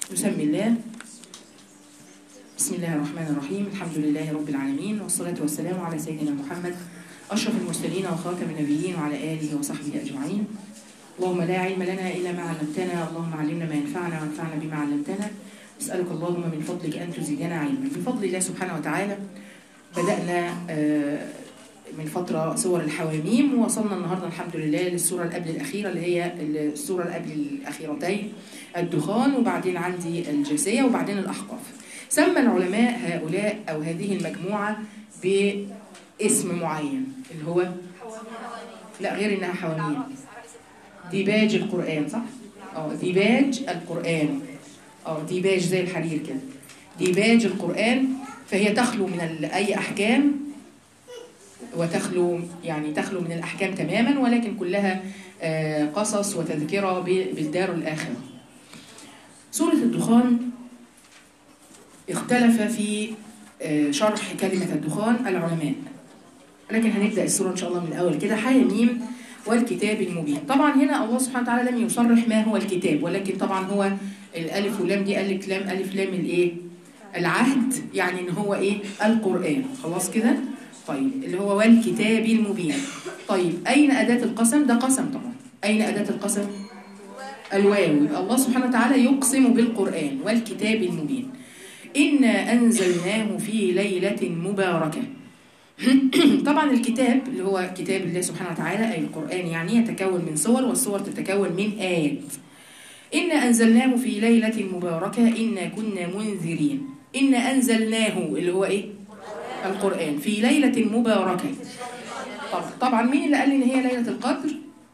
نسمي الله بسم الله الرحمن الرحيم الحمد لله رب العالمين والصلاة والسلام على سيدنا محمد أشرف المرسلين وخاتم النبيين وعلى آله وصحبه أجمعين اللهم لا علم لنا إلا ما علمتنا اللهم علمنا ما ينفعنا وانفعنا بما علمتنا أسألك اللهم من فضلك أن تزيدنا علما بفضل الله سبحانه وتعالى بدأنا آه، من فترة سور الحواميم ووصلنا النهاردة الحمد لله للسورة اللي قبل الأخيرة اللي هي السورة اللي قبل الأخيرتين الدخان وبعدين عندي الجاثية وبعدين الأحقاف سمى العلماء هؤلاء أو هذه المجموعة باسم معين اللي هو لا غير إنها حواميم ديباج القرآن صح؟ اه ديباج القرآن اه ديباج زي الحرير كده ديباج القرآن فهي تخلو من ال- أي أحكام وتخلو يعني تخلو من الأحكام تماما ولكن كلها آه، قصص وتذكرة ب- بالدار الآخرة سورة الدخان اختلف في آه، شرح كلمة الدخان العلماء لكن هنبدأ السورة إن شاء الله من الأول كده حاميم والكتاب المبين طبعا هنا الله سبحانه وتعالى لم يصرح ما هو الكتاب ولكن طبعا هو الألف واللام دي قال لك لام ألف لام الإيه العهد يعني إن هو إيه القرآن خلاص كده طيب اللي هو والكتاب المبين طيب أين أداة القسم ده قسم طبعا أين أداة القسم الواو يبقى الله سبحانه وتعالى يقسم بالقرآن والكتاب المبين إنا أنزلناه في ليلة مباركة طبعا الكتاب اللي هو كتاب الله سبحانه وتعالى أي القرآن يعني يتكون من صور والصور تتكون من آيات إنا أنزلناه في ليلة مباركة إنا كنا منذرين إنا أنزلناه اللي هو إيه؟ القرآن في ليلة مباركة طب طبعا مين اللي قال لي إن هي ليلة القدر؟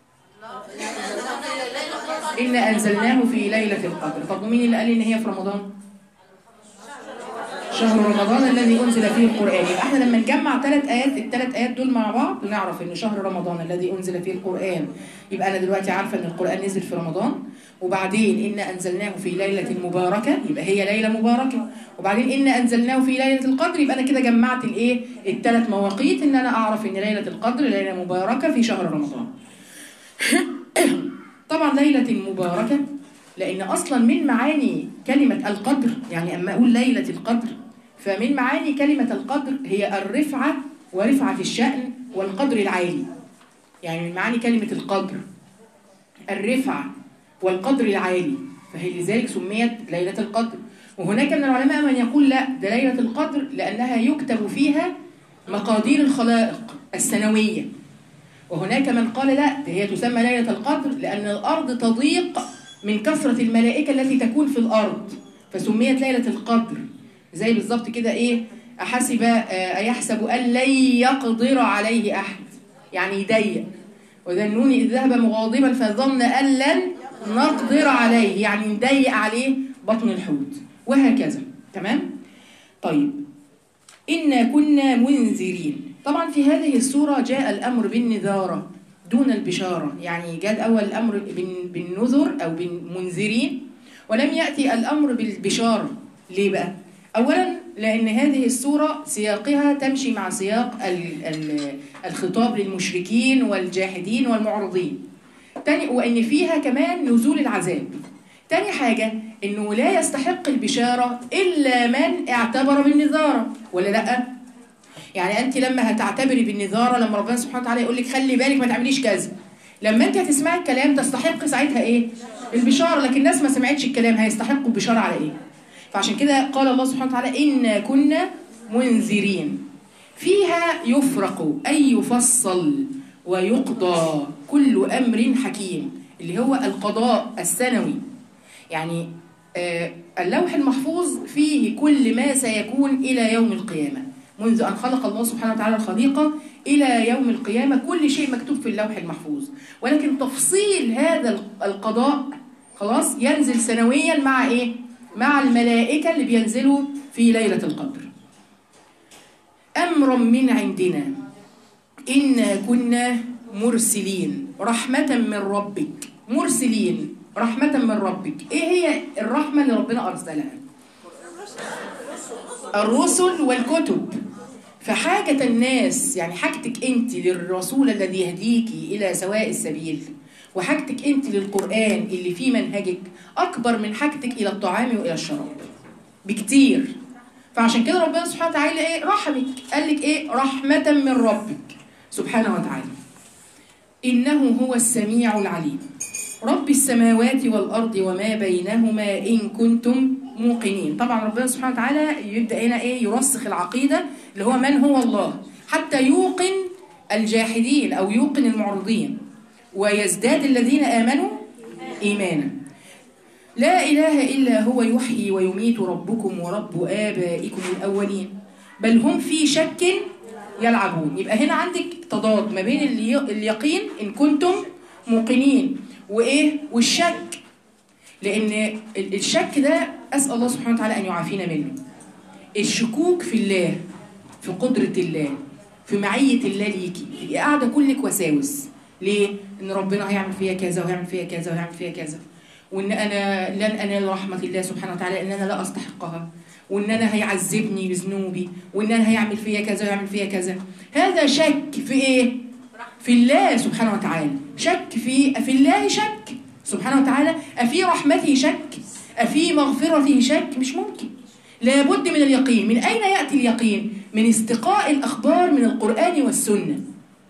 إنا أنزلناه في ليلة القدر طب ومين اللي قال لي إن هي في رمضان؟ شهر رمضان الذي أنزل فيه القرآن يبقى احنا لما نجمع ثلاث آيات الثلاث آيات دول مع بعض نعرف إن شهر رمضان الذي أنزل فيه القرآن يبقى أنا دلوقتي عارفة إن القرآن نزل في رمضان وبعدين إنا أنزلناه في ليلة مباركة يبقى هي ليلة مباركة وبعدين إنا أنزلناه في ليلة القدر يبقى أنا كده جمعت الإيه الثلاث مواقيت إن أنا أعرف إن ليلة القدر ليلة مباركة في شهر رمضان طبعا ليلة مباركة لأن أصلا من معاني كلمة القدر يعني أما أقول ليلة القدر فمن معاني كلمة القدر هي الرفعة ورفعة الشأن والقدر العالي يعني من معاني كلمة القدر الرفعة والقدر العالي فهي لذلك سميت ليلة القدر وهناك من العلماء من يقول لا ده ليلة القدر لأنها يكتب فيها مقادير الخلائق السنوية وهناك من قال لا ده هي تسمى ليلة القدر لأن الأرض تضيق من كثرة الملائكة التي تكون في الأرض فسميت ليلة القدر زي بالظبط كده إيه أحسب آه، أيحسب أن لن يقدر عليه أحد يعني يضيق وذنون إذ ذهب مغاضبا فظن أن لن نقدر عليه يعني نضيق عليه بطن الحوت وهكذا تمام طيب إنا كنا منذرين طبعا في هذه السورة جاء الأمر بالنذارة دون البشارة يعني جاء الأول الأمر بال- بالنذر أو بالمنذرين ولم يأتي الأمر بالبشارة ليه بقى؟ أولا لأن هذه السورة سياقها تمشي مع سياق ال- ال- الخطاب للمشركين والجاحدين والمعرضين تاني وإن فيها كمان نزول العذاب تاني حاجة إنه لا يستحق البشارة إلا من اعتبر بالنذارة ولا لأ؟ يعني انت لما هتعتبري بالنذاره لما ربنا سبحانه وتعالى يقول لك خلي بالك ما تعمليش كذا لما انت هتسمعي الكلام تستحق ساعتها ايه البشاره لكن الناس ما سمعتش الكلام هيستحقوا البشاره على ايه فعشان كده قال الله سبحانه وتعالى انا كنا منذرين فيها يفرق اي يفصل ويقضى كل امر حكيم اللي هو القضاء السنوي يعني آه، اللوح المحفوظ فيه كل ما سيكون إلى يوم القيامة منذ أن خلق الله سبحانه وتعالى الخليقة إلى يوم القيامة كل شيء مكتوب في اللوح المحفوظ ولكن تفصيل هذا القضاء خلاص ينزل سنويا مع إيه؟ مع الملائكة اللي بينزلوا في ليلة القدر أمرا من عندنا إنا كنا مرسلين رحمة من ربك مرسلين رحمة من ربك إيه هي الرحمة اللي ربنا أرسلها الرسل والكتب فحاجة الناس يعني حاجتك أنت للرسول الذي يهديك إلى سواء السبيل وحاجتك انت للقرآن اللي فيه منهجك أكبر من حاجتك إلى الطعام وإلى الشراب بكتير فعشان كده ربنا سبحانه وتعالى ايه رحمك قال لك ايه رحمة من ربك سبحانه وتعالى إنه هو السميع العليم رب السماوات والأرض وما بينهما إن كنتم موقنين طبعا ربنا سبحانه وتعالى يبدأ هنا إيه يرسخ العقيدة اللي هو من هو الله حتى يوقن الجاحدين أو يوقن المعرضين ويزداد الذين آمنوا إيمانا لا إله إلا هو يحيي ويميت ربكم ورب آبائكم الأولين بل هم في شك يلعبون يبقى هنا عندك تضاد ما بين الي- اليقين إن كنتم موقنين وإيه والشك لأن ال- الشك ده أسأل الله سبحانه وتعالى أن يعافينا منه الشكوك في الله في قدرة الله في معية الله ليكي تبقي قاعدة كلك وساوس ليه؟ إن ربنا هيعمل فيها كذا وهيعمل فيها كذا وهيعمل فيها كذا وإن أنا لن أنال رحمة الله سبحانه وتعالى إن أنا لا أستحقها وإن أنا هيعذبني بذنوبي وإن أنا هيعمل فيها كذا ويعمل فيها كذا هذا شك في إيه؟ في الله سبحانه وتعالى شك في في الله شك سبحانه وتعالى أفي رحمته شك أفي مغفرته شك مش ممكن لابد من اليقين من أين يأتي اليقين؟ من استقاء الأخبار من القرآن والسنة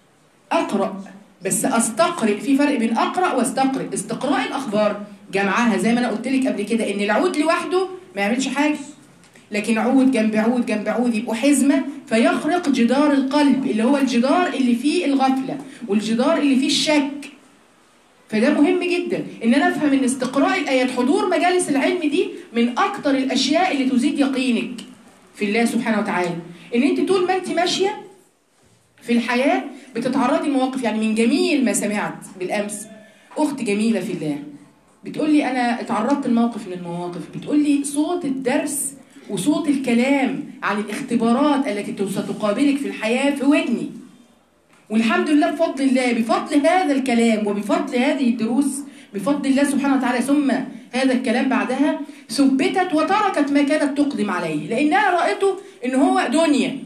أقرأ بس أستقرئ في فرق بين أقرأ واستقرئ استقراء الأخبار جمعها زي ما أنا قلت لك قبل كده إن العود لوحده ما يعملش حاجة لكن عود جنب عود جنب عود يبقوا حزمة فيخرق جدار القلب اللي هو الجدار اللي فيه الغفلة والجدار اللي فيه الشك فده مهم جدا ان انا افهم ان استقراء الايات حضور مجالس العلم دي من اكتر الاشياء اللي تزيد يقينك في الله سبحانه وتعالى ان انت طول ما انت ماشيه في الحياه بتتعرضي لمواقف يعني من جميل ما سمعت بالامس اخت جميله في الله بتقول لي انا اتعرضت لموقف من المواقف بتقول لي صوت الدرس وصوت الكلام عن الاختبارات التي ستقابلك في الحياه في ودني والحمد لله بفضل الله بفضل هذا الكلام وبفضل هذه الدروس بفضل الله سبحانه وتعالى ثم هذا الكلام بعدها ثبتت وتركت ما كانت تقدم عليه لانها رأته ان هو دنيا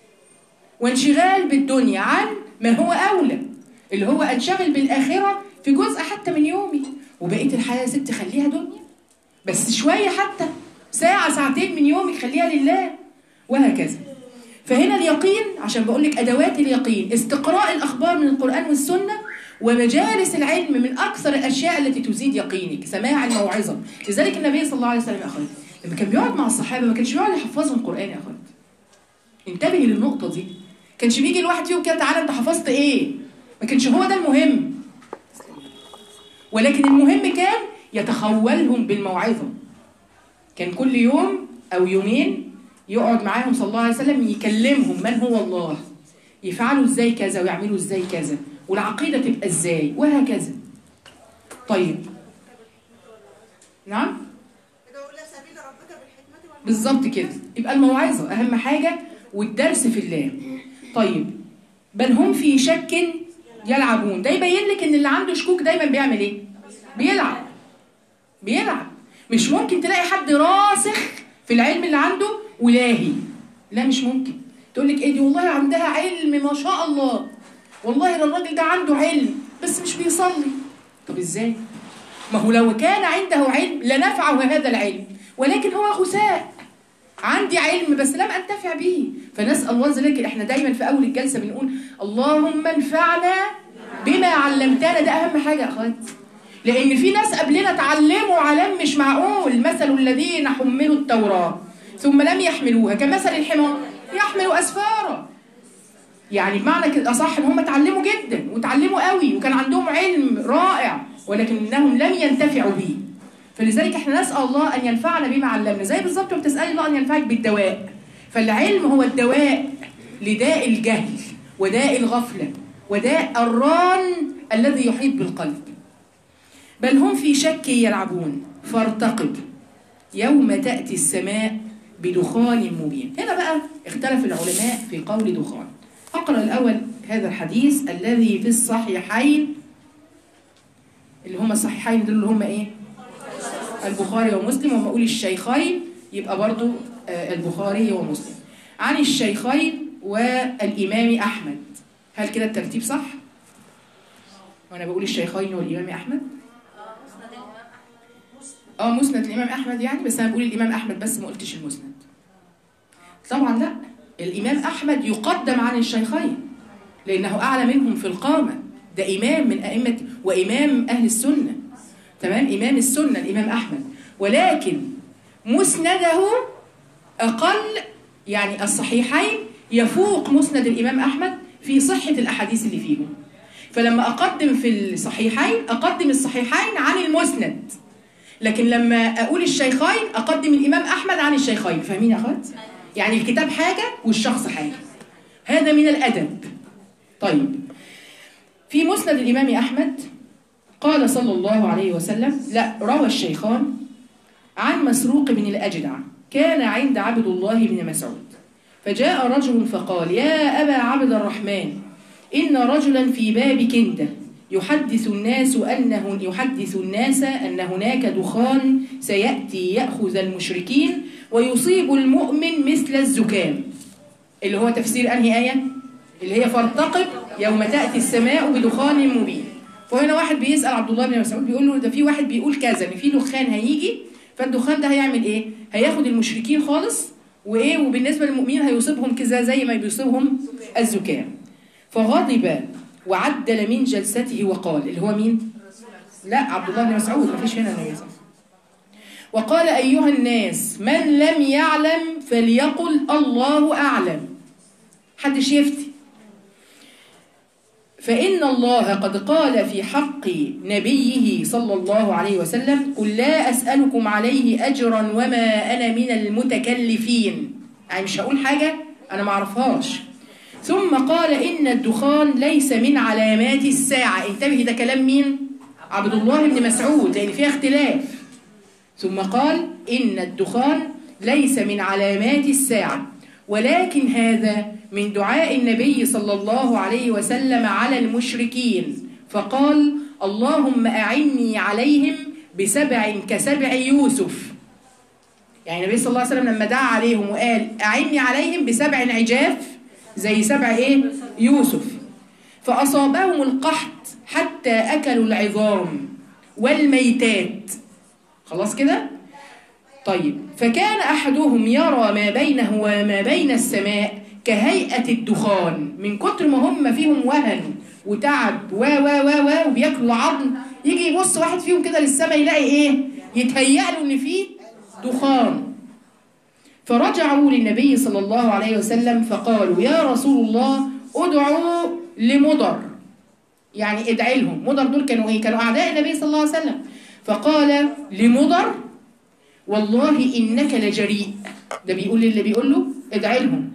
وانشغال بالدنيا عن ما هو اولى اللي هو انشغل بالاخره في جزء حتى من يومي وبقيه الحياه يا ست خليها دنيا بس شويه حتى ساعه ساعتين من يومك خليها لله وهكذا فهنا اليقين عشان بقول لك ادوات اليقين استقراء الاخبار من القران والسنه ومجالس العلم من اكثر الاشياء التي تزيد يقينك سماع الموعظه لذلك النبي صلى الله عليه وسلم يا اخواتي لما كان بيقعد مع الصحابه ما كانش بيقعد يحفظهم قران يا اخواتي انتبهي للنقطه دي كانش بيجي الواحد فيهم كده تعالى انت حفظت ايه ما كانش هو ده المهم ولكن المهم كان يتخولهم بالموعظه كان كل يوم او يومين يقعد معاهم صلى الله عليه وسلم يكلمهم من هو الله يفعلوا ازاي كذا ويعملوا ازاي كذا والعقيدة تبقى ازاي وهكذا طيب نعم ادعوا الى سبيل ربك بالحكمه والموعظه بالظبط كده يبقى الموعظة أهم حاجة والدرس في الله طيب بل هم في شك يلعبون ده يبين لك ان اللي عنده شكوك دايما بيعمل ايه بيلعب بيلعب مش ممكن تلاقي حد راسخ في العلم اللي عنده ولاهي لا مش ممكن تقول لك ايه دي والله عندها علم ما شاء الله والله ده الراجل ده عنده علم بس مش بيصلي طب ازاي ما هو لو كان عنده علم لنفعه هذا العلم ولكن هو غثاء عندي علم بس لم انتفع به فنسال الله ذلك احنا دايما في اول الجلسه بنقول اللهم انفعنا بما علمتنا ده اهم حاجه يا اخواتي لان في ناس قبلنا اتعلموا علم مش معقول مثل الذين حملوا التوراه ثم لم يحملوها كمثل الحمار يحمل اسفارا يعني بمعنى كده اصح ان هم اتعلموا جدا وتعلموا قوي وكان عندهم علم رائع ولكنهم لم ينتفعوا به فلذلك احنا نسال الله ان ينفعنا بما علمنا زي بالظبط ما بتسالي الله ان ينفعك بالدواء فالعلم هو الدواء لداء الجهل وداء الغفله وداء الران الذي يحيط بالقلب بل هم في شك يلعبون فارتقب يوم تأتي السماء بدخان مبين هنا بقى اختلف العلماء في قول دخان أقرأ الأول هذا الحديث الذي في الصحيحين اللي هم الصحيحين دول اللي هم إيه البخاري ومسلم وما أقول الشيخين يبقى برضو آه، البخاري ومسلم عن الشيخين والإمام أحمد هل كده الترتيب صح؟ وانا بقول الشيخين والامام احمد اه مسند الامام احمد يعني بس انا بقول الامام احمد بس ما قلتش المسند طبعا لا الامام احمد يقدم عن الشيخين لانه اعلى منهم في القامه ده امام من ائمه وامام اهل السنه تمام امام السنه الامام احمد ولكن مسنده اقل يعني الصحيحين يفوق مسند الامام احمد في صحه الاحاديث اللي فيهم فلما اقدم في الصحيحين اقدم الصحيحين عن المسند لكن لما اقول الشيخين اقدم الامام احمد عن الشيخين فاهمين يا اخوات يعني الكتاب حاجه والشخص حاجه هذا من الادب طيب في مسند الامام احمد قال صلى الله عليه وسلم لا روى الشيخان عن مسروق بن الاجدع كان عند عبد الله بن مسعود فجاء رجل فقال يا ابا عبد الرحمن ان رجلا في باب كنده يحدث الناس أنه يحدث الناس أن هناك دخان سيأتي يأخذ المشركين ويصيب المؤمن مثل الزكام اللي هو تفسير أنهي آية؟ اللي هي فارتقب يوم تأتي السماء بدخان مبين فهنا واحد بيسأل عبد الله بن مسعود بيقول له ده في واحد بيقول كذا ان في دخان هيجي فالدخان ده هيعمل ايه؟ هياخد المشركين خالص وايه وبالنسبه للمؤمنين هيصيبهم كذا زي ما بيصيبهم الزكام فغضب وعدل من جلسته وقال اللي هو مين؟ لا عبد الله بن مسعود ما فيش هنا النبي صلى وقال أيها الناس من لم يعلم فليقل الله أعلم حدش يفتي فإن الله قد قال في حق نبيه صلى الله عليه وسلم قل لا أسألكم عليه أجرا وما أنا من المتكلفين يعني مش هقول حاجة أنا ما أعرفهاش ثم قال إن الدخان ليس من علامات الساعة انتبه ده كلام مين؟ عبد الله بن مسعود لأن فيها اختلاف ثم قال إن الدخان ليس من علامات الساعة ولكن هذا من دعاء النبي صلى الله عليه وسلم على المشركين فقال اللهم أعني عليهم بسبع كسبع يوسف يعني النبي صلى الله عليه وسلم لما دعا عليهم وقال أعني عليهم بسبع عجاف زي سبع ايه يوسف فأصابهم القحط حتى أكلوا العظام والميتات خلاص كده طيب فكان أحدهم يرى ما بينه وما بين السماء كهيئة الدخان من كتر ما هم فيهم وهن وتعب و و و و وبياكلوا عظم يجي يبص واحد فيهم كده للسماء يلاقي ايه يتهيأ له ان فيه دخان فرجعوا للنبي صلى الله عليه وسلم فقالوا يا رسول الله ادعوا لمضر يعني ادعي لهم مضر دول كانوا ايه كانوا اعداء النبي صلى الله عليه وسلم فقال لمضر والله انك لجريء ده بيقول اللي بيقول له ادعي لهم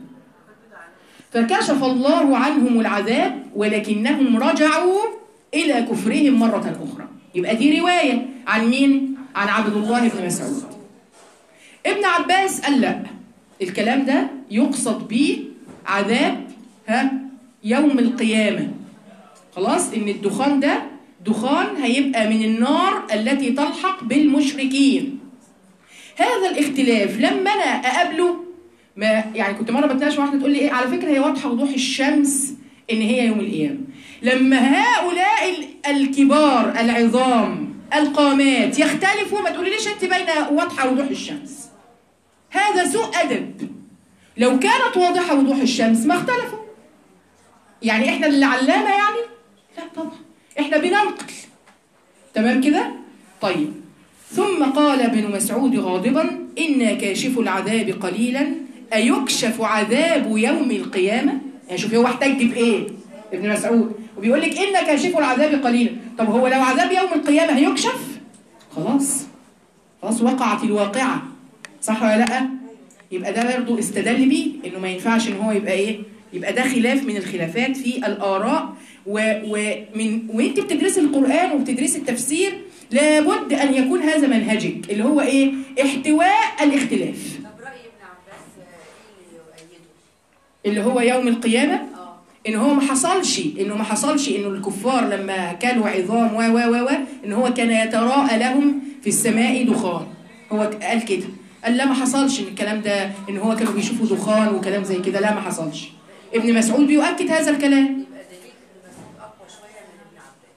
فكشف الله عنهم العذاب ولكنهم رجعوا الى كفرهم مره اخرى يبقى دي روايه عن مين عن عبد الله بن مسعود ابن عباس قال لا الكلام ده يقصد به عذاب ها يوم القيامة خلاص ان الدخان ده دخان هيبقى من النار التي تلحق بالمشركين هذا الاختلاف لما انا اقابله ما يعني كنت مره بتناقش واحده تقول لي ايه على فكره هي واضحه وضوح الشمس ان هي يوم القيامه لما هؤلاء الكبار العظام القامات يختلفوا ما تقوليليش انت باينه واضحه وضوح الشمس هذا سوء أدب لو كانت واضحة وضوح الشمس ما اختلفوا يعني احنا اللي علامة يعني لا طبعا احنا بننقل تمام كده طيب ثم قال ابن مسعود غاضبا إنا كاشف العذاب قليلا أيكشف عذاب يوم القيامة يعني شوف هو احتج بإيه ابن مسعود وبيقول لك إنا كاشف العذاب قليلا طب هو لو عذاب يوم القيامة هيكشف خلاص خلاص وقعت الواقعة صح ولا لا يبقى ده برضه استدل بيه انه ما ينفعش ان هو يبقى ايه يبقى ده خلاف من الخلافات في الاراء و- ومن وانت بتدرسي القران وبتدرسي التفسير لابد ان يكون هذا منهجك اللي هو ايه احتواء الاختلاف طب رأي ابن عباس ايه اللي يؤيده؟ اللي هو يوم القيامه اه ان هو ما حصلش انه ما حصلش انه الكفار لما كلوا عظام و و و و ان هو كان يتراءى لهم في السماء دخان هو قال كده قال لا ما حصلش ان الكلام ده ان هو كانوا بيشوفوا دخان وكلام زي كده لا ما حصلش ابن مسعود بيؤكد هذا الكلام يبقى دليل ابن مسعود اقوى شويه من ابن عباس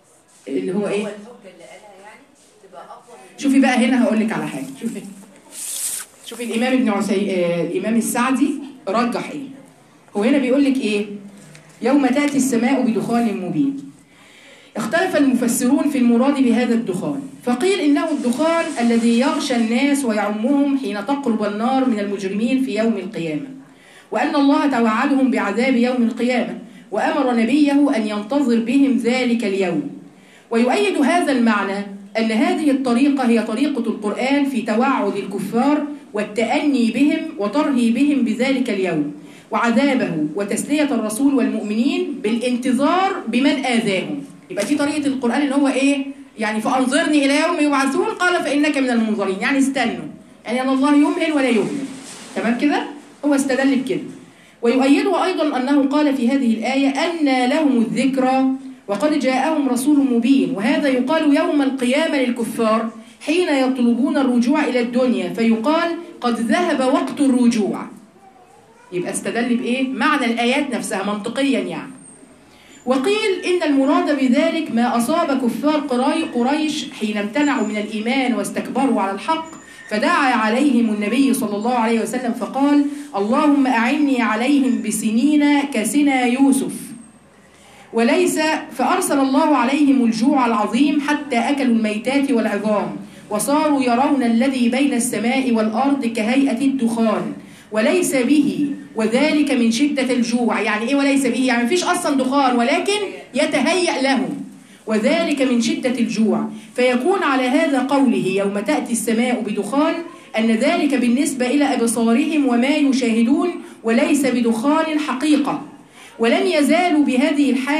اللي هو هو ايه الحجه اللي قالها يعني تبقى اقوى من شوفي بقى هنا هقول لك على حاجه شوفي شوفي الامام ابن عسي آه الامام السعدي رجح ايه هو هنا بيقول لك ايه يوم تاتي السماء بدخان مبين اختلف المفسرون في المراد بهذا الدخان فقيل انه الدخان الذي يغشى الناس ويعمهم حين تقرب النار من المجرمين في يوم القيامه وان الله توعدهم بعذاب يوم القيامه وامر نبيه ان ينتظر بهم ذلك اليوم ويؤيد هذا المعنى أن هذه الطريقة هي طريقة القرآن في توعد الكفار والتأني بهم وترهيبهم بذلك اليوم وعذابه وتسلية الرسول والمؤمنين بالانتظار بمن آذاهم يبقى دي طريقة القرآن إن هو إيه؟ يعني فأنظرني إلى يوم يبعثون قال فإنك من المنظرين يعني استنوا يعني أن الله يمهل ولا يهمل تمام كده؟ هو استدل بكده ويؤيده أيضا أنه قال في هذه الآية أن لهم الذكرى وقد جاءهم رسول مبين وهذا يقال يوم القيامة للكفار حين يطلبون الرجوع إلى الدنيا فيقال قد ذهب وقت الرجوع يبقى استدل بإيه؟ معنى الآيات نفسها منطقيا يعني وقيل إن المراد بذلك ما أصاب كفار قراي قريش حين امتنعوا من الإيمان واستكبروا على الحق فدعا عليهم النبي صلى الله عليه وسلم فقال اللهم أعني عليهم بسنين كسنا يوسف وليس فأرسل الله عليهم الجوع العظيم حتى أكلوا الميتات والعظام وصاروا يرون الذي بين السماء والأرض كهيئة الدخان وليس به وذلك من شدة الجوع يعني إيه وليس به يعني مفيش أصلا دخان ولكن يتهيأ له وذلك من شدة الجوع فيكون على هذا قوله يوم تأتي السماء بدخان أن ذلك بالنسبة إلى أبصارهم وما يشاهدون وليس بدخان حقيقة ولم يزالوا بهذه الحال